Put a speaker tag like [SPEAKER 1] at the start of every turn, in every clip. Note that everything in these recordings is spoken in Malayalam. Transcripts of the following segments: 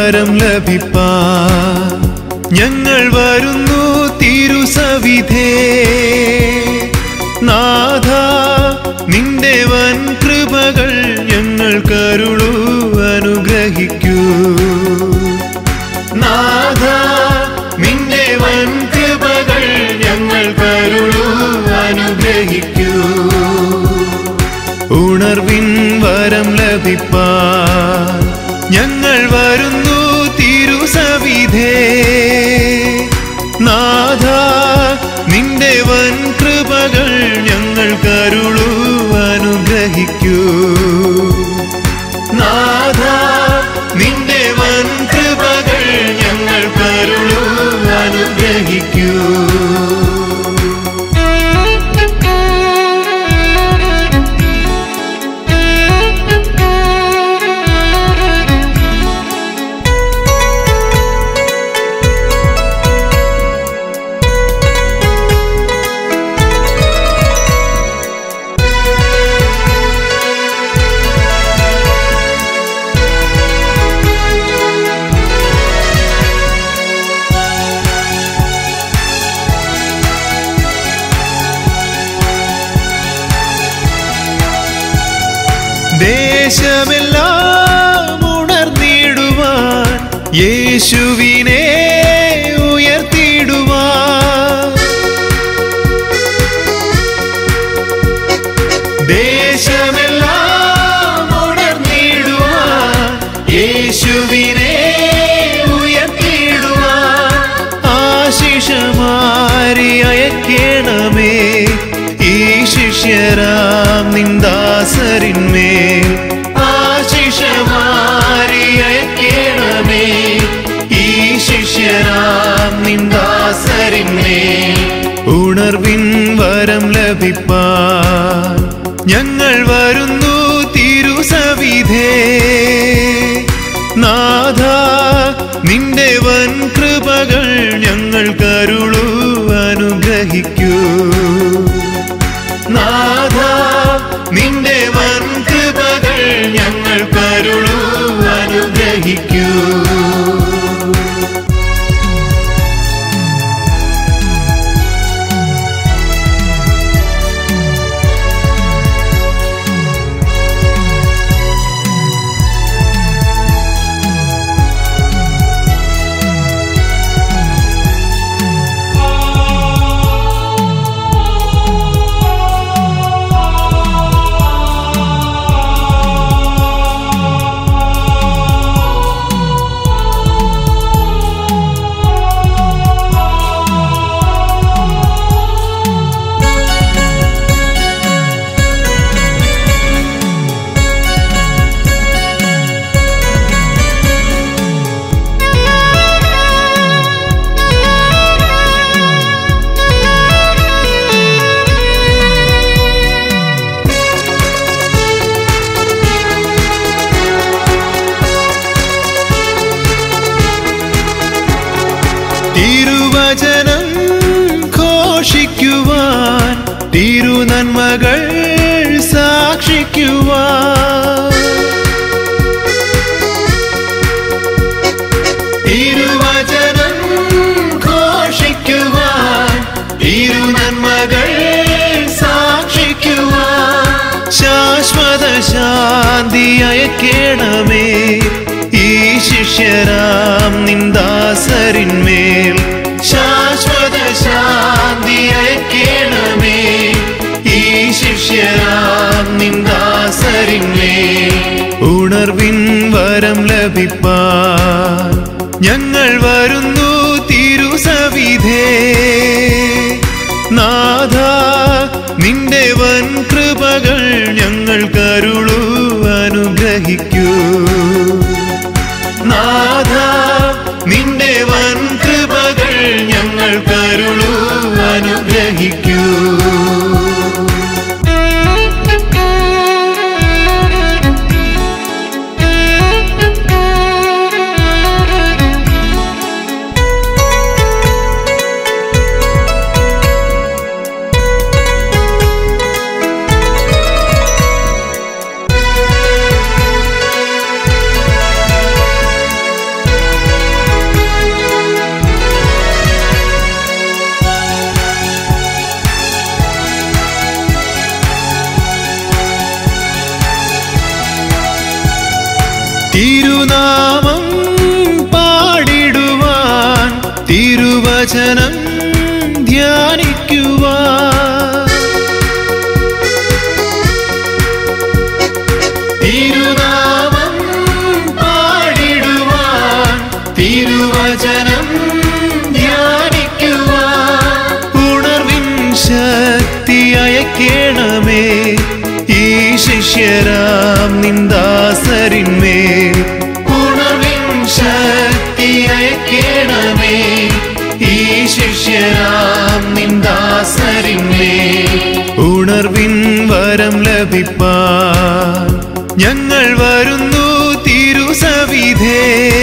[SPEAKER 1] വരം ലഭിപ്പാ ഞങ്ങൾ വരുന്നു തിരുസവിധേ നാഥ നിന്റെ വൻ കൃപകൾ ഞങ്ങൾ കരുളു അനുഗ്രഹിക്കൂ നാഥ നിന്റെ വൻ കൃപകൾ ഞങ്ങൾ കരുളു അനുഗ്രഹിക്കൂ ഉണർവിൻ വരം ലഭിപ്പാ ഞങ്ങൾ വരുന്നു തിരുസവിധേ നാഥ നിന്റെ വൻ കൃപകൾ ഞങ്ങൾ കരുളു അനുഗ്രഹിക്കൂ നാഥ നിന്റെ വൻ കൃപകൾ ഞങ്ങൾ കരുളു അനുഗ്രഹിക്കൂ ദേശമെല്ലാം ഉണർന്നിടുവാൻ യേശുവിനെ ഉയർത്തിടുവാൻ ദേശമെല്ലാം ഉണർന്നിടുവാൻ യേശുവിനെ ഉയർത്തിടുവാൻ ആശിഷമാരി അയക്കണമേ ഈ ശിഷ്യരാം നിന്ദാസരിന്മേൽ ആശിഷമാരി അയക്കണമേ ഈ ശിഷ്യരാം നിന്ദാസരിന്മേൽ ഉണർവിൻ വരം ലഭിപ്പാൻ ഞങ്ങൾ വരുന്നു തിരുസവിധേ നാഥ നിന്റെ വൻ കൃപകൾ ഞങ്ങൾ കരുളു അനുഗ്രഹിക്കൂ നാഥ നിന്റെ വൻ കൃപകൾ ഞങ്ങൾ കരുളു അനുഗ്രഹിക്കൂ തിരുവചനം ഘോഷിക്കുവാൻ തിരുനന്മകൾ സാക്ഷിക്കുവാൻ തിരുവചനം ഘോഷിക്കുവാൻ തിരുനന്മകൾ സാക്ഷിക്കുവാൻ ശാശ്വത ശാന്തി അയക്കണമേ ഈ ശിഷ്യരാം നിന്ദാസരിന്മേൽ ശാശ്വത ശാന്തി അയക്കണമേ ഈ ശിഷ്യരാം നിന്ദാസരിന്മേൽ ഉണർവിൻ വരം ലഭിപ്പാൻ ഞങ്ങൾ വരുന്നു തിരുസവിധേ നാഥ നിന്റെ വൻ കൃപകൾ ഞങ്ങൾ കരുളു അനുഗ്രഹിക്കൂ നാഥ നിന്റെ വൻ കൃപകൾ ഞങ്ങൾ കരുളു അനുഗ്രഹിക്കൂ തിരുവചനം ധ്യാനിക്കുവാൻ തിരുനാമം പാടിടുവാൻ തിരുവചനം ധ്യാനിക്കുവാൻ ഉണർവിൻ ശക്തി അയക്കേണമേ ഈ ശിഷ്യരാം നിന്ദാസരിന്മേൽ ഉണർവിൻ ശക്തി അയക്കേണമേ ഈ ശിഷ്യരാം നിന്ദാസരിന്മേൽ ഉണർവിൻ വരം ലഭിപ്പാൻ ഞങ്ങൾ വരുന്നു തിരുസവിധേ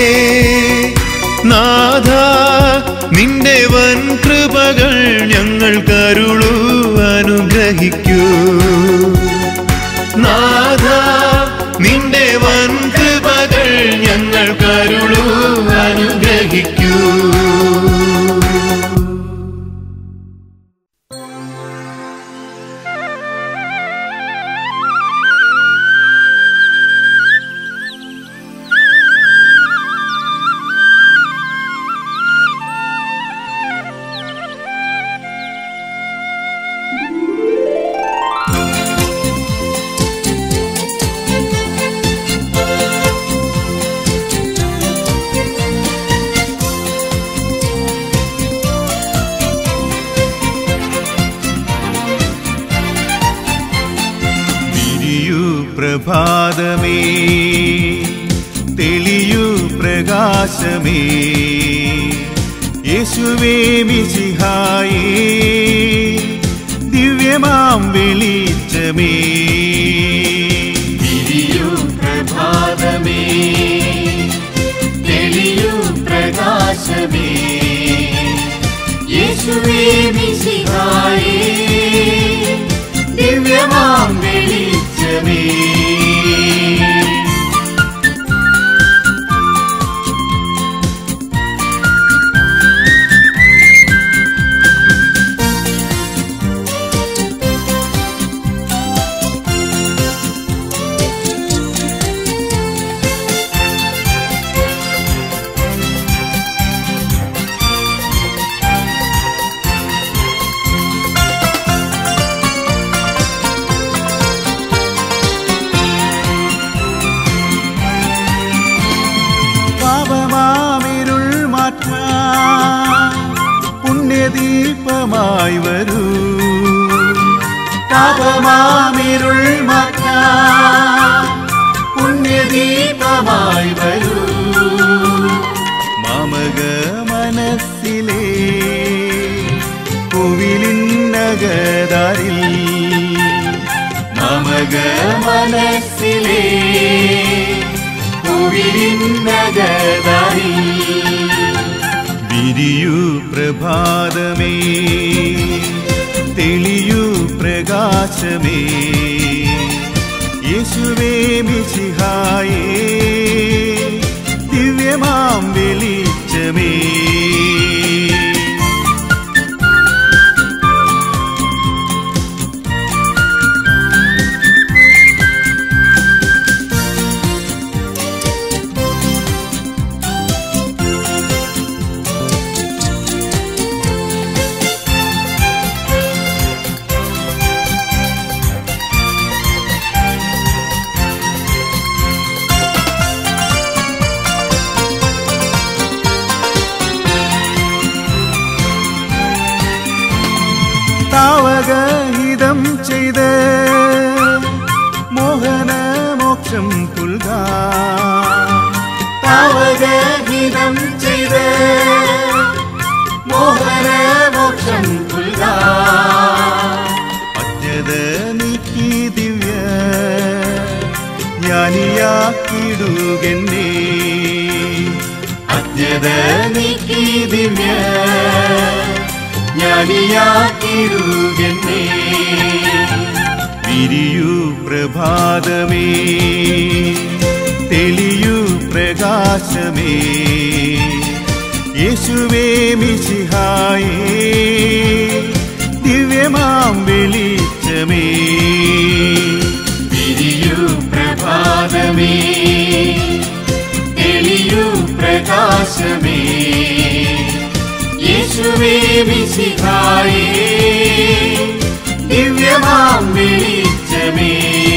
[SPEAKER 1] നാഥ നിന്റെ വൻ കൃപകൾ ഞങ്ങൾ കരുളു അനുഗ്രഹിക്കൂ നാഥ നിന്റെ വൻ കൃപകൾ ഞങ്ങൾ കരുളു അനുഗ്രഹിക്കൂ വിരിയൂ പ്രഭാതമേ തെളിയൂ പ്രകാശമേ യേശുവേ മിശിഹായേ ദിവ്യമാം വെളിച്ചമേ
[SPEAKER 2] തിരിയൂ പ്രഭാതമേ തെളിയൂ പ്രകാശമേ യേശുവേ മിശിഹായേ ദിവ്യമാം വെളിച്ചമേ
[SPEAKER 1] പാപമാമിരുൾ മാറ്റാൻ പുണ്യദീപമായി വരൂ
[SPEAKER 2] പാപമാമിരുൾ മാറ്റാൻ പുണ്യദീപമായി വരൂ
[SPEAKER 1] മാമക മനസ്സിലെ കോവിലിന്നകതാരിൽ
[SPEAKER 2] മമക മനസ്സിലെ കുവിലിന്നകതാരിൽ
[SPEAKER 1] വിരിയൂ പ്രഭാതമേ തെളിയൂ പ്രകാശമേ യേശുവേ മിശിഹായേ ദിവ്യമാം വെളിച്ചമേ താവകഹിതം ചെയ്ത് മോഹന മോക്ഷം പുൽക
[SPEAKER 2] താവകഹിതം ചെയ്ത് മോഹന മോക്ഷം പുൽക
[SPEAKER 1] അജ്ഞത നീക്കി ദിവ്യ ജ്ഞാനിയാക്കിടുകെന്നെ
[SPEAKER 2] അജ്ഞത നീക്കി ദിവ്യ ജ്ഞാനിയാക്കിടുകെന്നേ
[SPEAKER 1] വിരിയൂ പ്രഭാതമേ തെളിയൂ പ്രകാശമേ യേശുവേ മിശിഹായേ ദിവ്യമാം വെളിച്ചമേ
[SPEAKER 2] വിരിയൂ പ്രഭാതമേ തെളിയൂ പ്രകാശമേ മിശിഹായേ ദിവ്യമാം വെളിച്ചമേ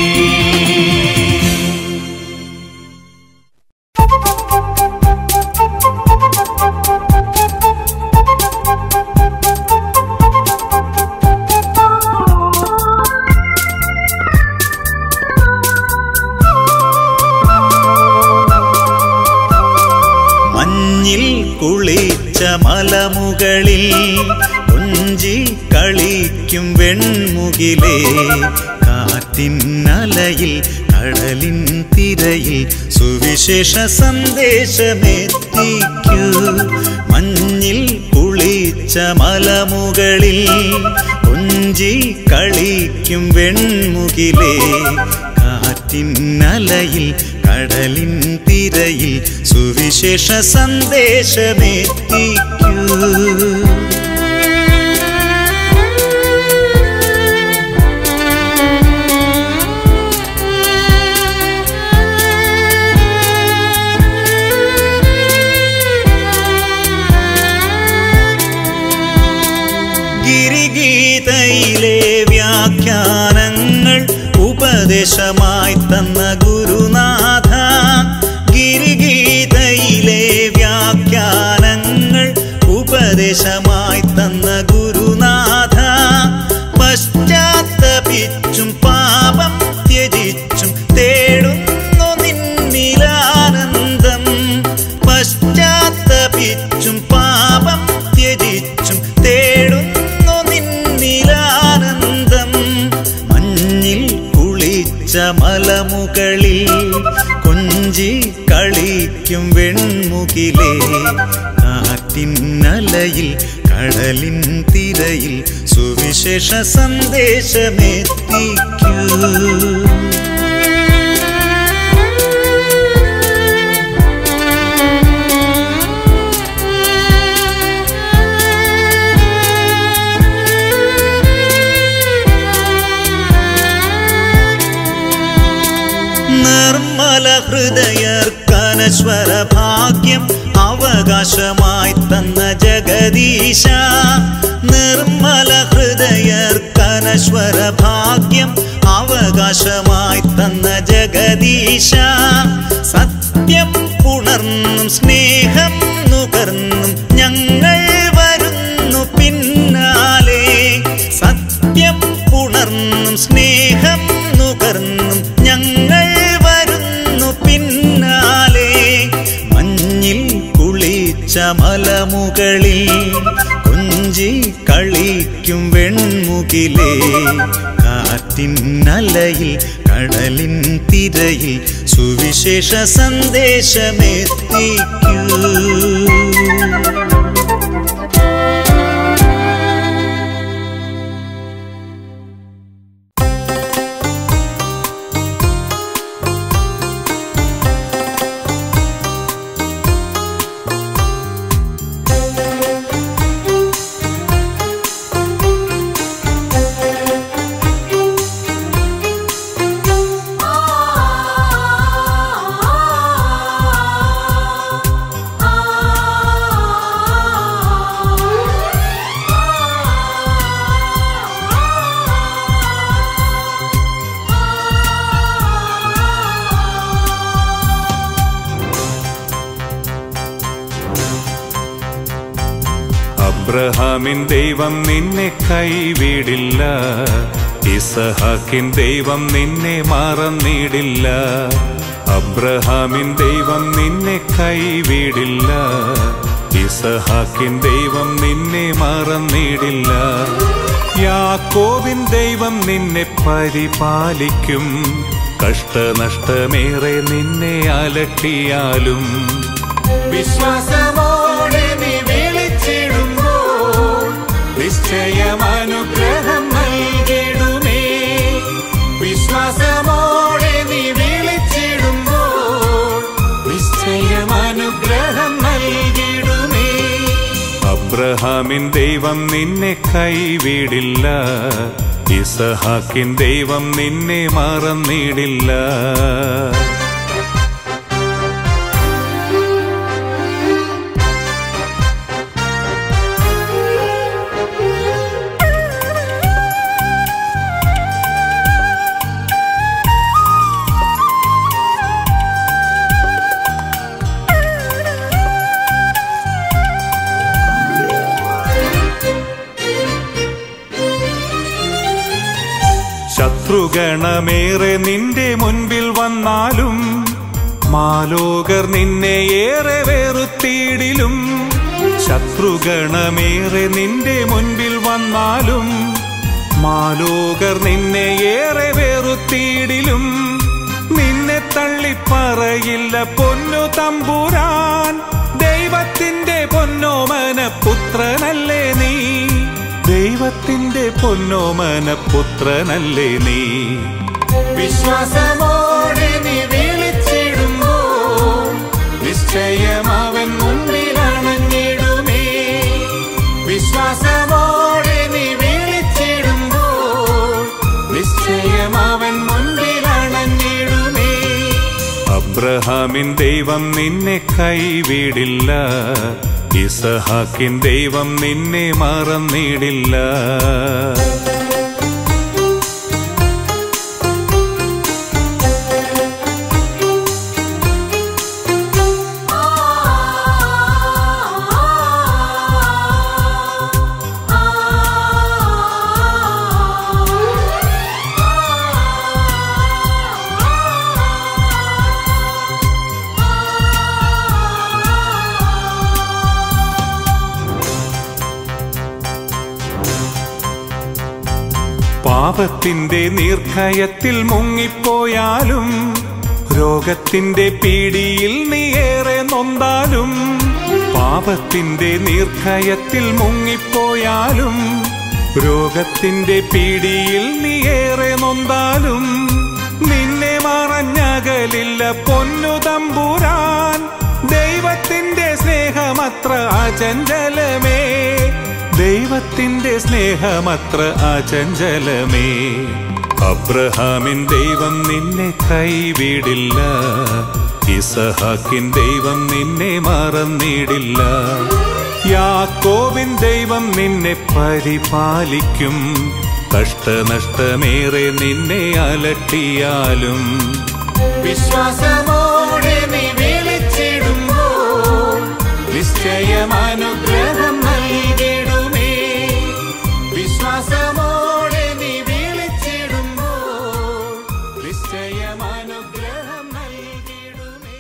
[SPEAKER 1] മഞ്ഞിൽ കുളിച്ച മലമുകളിൽ കൊഞ്ചി കളിക്കും വെൺമുകിലേ കാറ്റിന്നലയിൽ കടലിൻ തിരയിൽ സുവിശേഷ സന്ദേശമെത്തിക്കൂ മഞ്ഞിൽ കുളിച്ച മലമുകളിൽ കൊഞ്ചി കളിക്കും വെൺമുകിലേ കാറ്റിന്നലയിൽ കടലിൻ തിരയിൽ സുവിശേഷ സന്ദേശമെത്തിക്കൂ ഗിരിഗീതയിലെ വ്യാഖ്യാനങ്ങൾ ഉപദേശമായി തന്ന ഗുരുനാഥ ഗിരിഗീതയിലെ വ്യാഖ്യാനങ്ങൾ ഉപദേശമായി തന്ന ഗുരുനാഥ പശ്ചാത്തപിച്ചും പാപം ത്യജിച്ചും തേടുന്നു നിന്നിലാനന്ദം പശ്ചാത്തപിച്ചും പാപം ത്യജിച്ചും തേടുന്നു നിന്നിലാനന്ദം മഞ്ഞിൽ കുളിച്ച മലമുകളിൽ കൊഞ്ചി കളിക്കും വെൺമുകിലേ കാറ്റിന്നലയിൽ കടലിൻ തിരയിൽ സുവിശേഷ സന്ദേശമെത്തിക്കൂ നിർമ്മല ഹൃദയർക്കനശ്വര ഭാഗ്യം അവകാശമായി തന്ന ജഗദീശ നിർമ്മല ഹൃദയർക്കനശ്വര ഭാഗ്യം അവകാശമായി തന്ന ജഗദീശ സത്യം പുണർന്നും സ്നേഹം നുകർന്നും ഞങ്ങൾ വരുന്നു പിന്നാലെ സത്യം പുണർന്നും സ്നേഹം നുകർന്നും ഞങ്ങൾ വരുന്നു പിന്നാലെ മഞ്ഞിൽ കുളിച്ച മലമുകളിൽ കൊഞ്ചി കളിക്കും വെൺമുകിലേ കാറ്റിന്നലയിൽ കടലിൻ തിരയിൽ സുവിശേഷ സന്ദേശമെത്തിക്കൂ
[SPEAKER 3] അബ്രഹാമിൻ ദൈവം നിന്നെ കൈവിടില്ല ഇസഹാക്കിൻ ദൈവം നിന്നെ മറന്നിടില്ല അബ്രഹാമിൻ ദൈവം നിന്നെ കൈവിടില്ല ഇസഹാക്കിൻ ദൈവം നിന്നെ മറന്നിടില്ല യാക്കോവിൻ ദൈവം നിന്നെ പരിപാലിക്കും കഷ്ടനഷ്ടമേറെ നിന്നെ അലട്ടിയാലും
[SPEAKER 2] വിശ്വാസമോടെ നീ വിളിച്ചിടുമ്പോൾ നിശ്ചയം അനുഗ്രഹം നൽകിടുമേ വിശ്വാസമോടെ നീ വിളിച്ചിടുമ്പോൾ നിശ്ചയം അനുഗ്രഹം നൽകിടുമേ
[SPEAKER 3] അബ്രഹാമിൻ ദൈവം നിന്നെ കൈവിടില്ല ഇസഹാക്കിൻ ദൈവം നിന്നെ മറന്നിടില്ല ശത്രുഗണമേറെ നിന്റെ മുൻപിൽ വന്നാലും മാലോകർ നിന്നെ ഏറെ വെറുത്തിയിടിലും ശത്രുഗണമേറെ നിന്റെ മുൻപിൽ വന്നാലും മാലോകർ നിന്നെ ഏറെ വെറുത്തിയിടിലും നിന്നെ തള്ളിപ്പറയില്ല പൊന്നു തമ്പുരാൻ ദൈവത്തിന്റെ പൊന്നോമന പുത്രനല്ലേ നീ ദൈവത്തിന്റെ പൊന്നോമന പുത്രനല്ലേ നീ
[SPEAKER 2] വിശ്വാസമോടെ നീ വിളിച്ചിടുമ്പോ നിശ്ചയം അവൻ മുമ്പിലണഞ്ഞിടുമേ വിശ്വാസമോടെ നീ വിളിച്ചിടുമ്പോ നിശ്ചയം അവൻ മുൻപിലണഞ്ഞിടുമേ
[SPEAKER 3] അബ്രഹാമിൻ ദൈവം നിന്നെ കൈവിടില്ല ഇസഹാക്കിൻ ദൈവം നിന്നെ മറന്നിടില്ല പാപത്തിന്റെ നീർക്കയത്തിൽ മുങ്ങിപ്പോയാലും രോഗത്തിന്റെ പീഡിയിൽ നീ ഏറെ നൊന്താലും പാപത്തിന്റെ നീർക്കയത്തിൽ മുങ്ങിപ്പോയാലും രോഗത്തിന്റെ പീഡിയിൽ നീ ഏറെ നൊന്താലും നിന്നെ മറഞ്ഞകലില്ല പൊന്നു തമ്പുരാൻ ദൈവത്തിന്റെ സ്നേഹമത്ര അചഞ്ചലമേ ദൈവത്തിന്റെ സ്നേഹമത്ര അചഞ്ചലമേ അബ്രഹാമിൻ ദൈവം നിന്നെ കൈവിടില്ല ഇസഹാക്കിൻ ദൈവം നിന്നെ മറന്നിടില്ല യാക്കോബിൻ ദൈവം നിന്നെ പരിപാലിക്കും കഷ്ടനഷ്ടമേറെ നിന്നെ അലട്ടിയാലും
[SPEAKER 2] വിശ്വാസമോടെ നീ വിളിച്ചിടുമ്പോ നിശ്ചയം അനുഗ്രഹം നൽകിടുമേ വിശ്വാസമോടെ നീ വിളിച്ചിടുമ്പോ നിശ്ചയം അനുഗ്രഹം നൽകിടുമേ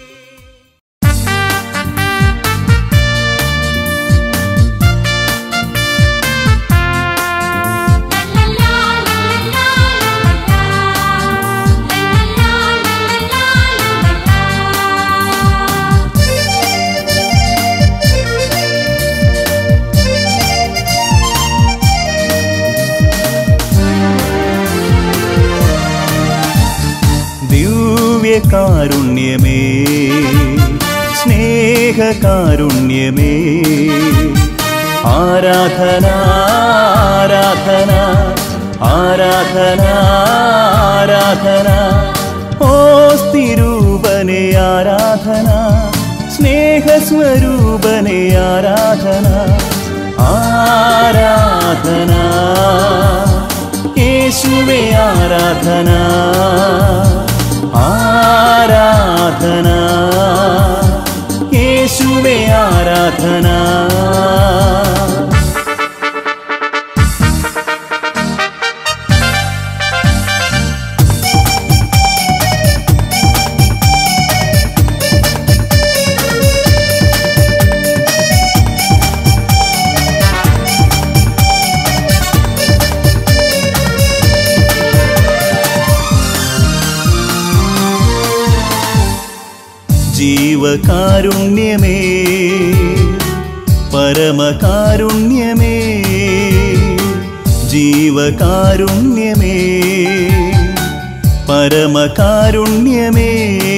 [SPEAKER 1] ദിവ്യകാരുണ്യമേ സ്നേഹകാരുണ്യമേ ആരാധന ആരാധന ആരാധന ആരാധന ഓ സ്ഥിരൂപനെ ആരാധന സ്നേഹസ്വരൂപനെ ആരാധന ആരാധന യേശുവേ ആരാധന ആരാധന യേശുവേ ആരാധന ജീവകാരുണ്യമേ പരമകാരുണ്യമേ ജീവകാരുണ്യമേ പരമകാരുണ്യമേ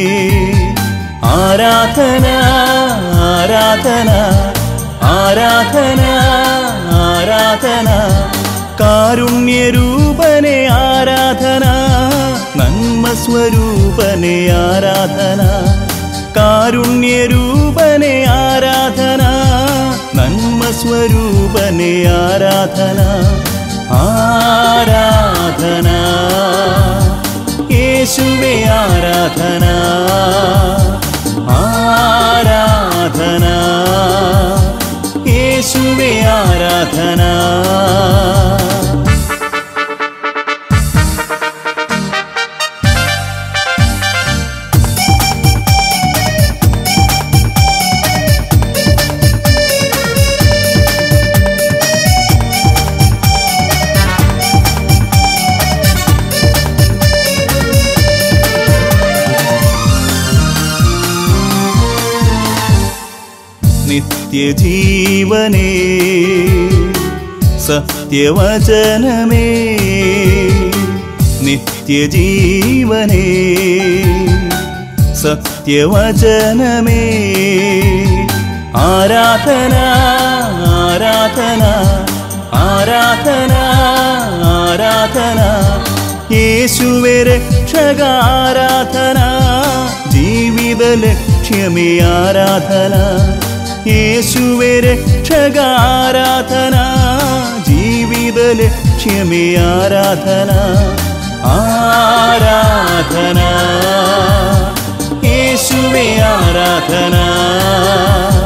[SPEAKER 1] ആരാധന ആരാധന ആരാധന ആരാധന കാരുണ്യരൂപനെ ആരാധന നന്മസ്വരൂപനെ ആരാധന കാരുണ്യരൂപനെ ആരാധന നന്മസ്വരൂപനെ ആരാധന ആരാധന യേശുവേ ആരാധന ആരാധന യേശുവേ ആരാധന നിത്യജീവനേ സത്യവചനമേ നിത്യജീവനേ സത്യവചനമേ ആരാധന ആരാധന ആരാധന ആരാധന യേശുവെ രക്ഷകാരാധന ജീവിത ലക്ഷ്യമേ ആരാധന യേശുവെ രക്ഷകാരാധന ജീവിത ലക്ഷ്യമേ ആരാധന ആരാധന യേശുവെ ആരാധന